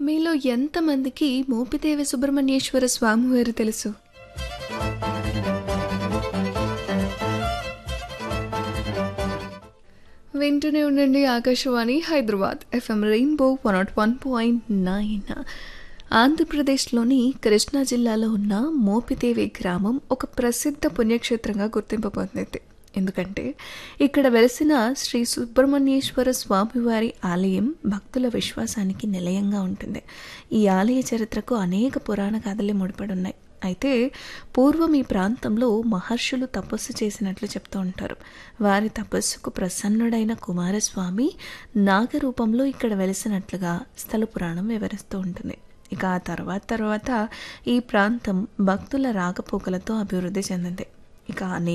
మీలో ఎంతమందికి మోపిదేవి సుబ్రహ్మణ్యేశ్వర స్వామివారు తెలుసు వింటూనే ఉండండి Akashvani Hyderabad FM rainbow one not one point nine ఆంధ్రప్రదేశ్లోని కృష్ణా జిల్లాలో ఉన్న మోపిదేవి గ్రామం ఒక ప్రసిద్ధ పుణ్యక్షేత్రంగా గుర్తింపు పొందింది ఎందుకంటే ఇక్కడ వెలిసిన శ్రీ సుబ్రహ్మణ్యేశ్వర స్వామివారి ఆలయం భక్తుల విశ్వాసానికి నిలయంగా ఉంటుంది ఈ ఆలయ చరిత్రకు అనేక పురాణ కథలే ముడిపడి ఉన్నాయి అయితే పూర్వం ఈ ప్రాంతంలో మహర్షులు తపస్సు చేసినట్లు చెప్తూ ఉంటారు వారి తపస్సుకు ప్రసన్నుడైన కుమారస్వామి నాగరూపంలో ఇక్కడ వెలిసినట్లుగా స్థల పురాణం వివరిస్తూ ఉంటుంది ఇక ఆ తర్వాత తర్వాత ఈ ప్రాంతం భక్తుల రాకపోకలతో అభివృద్ధి చెందింది ఇక అనేక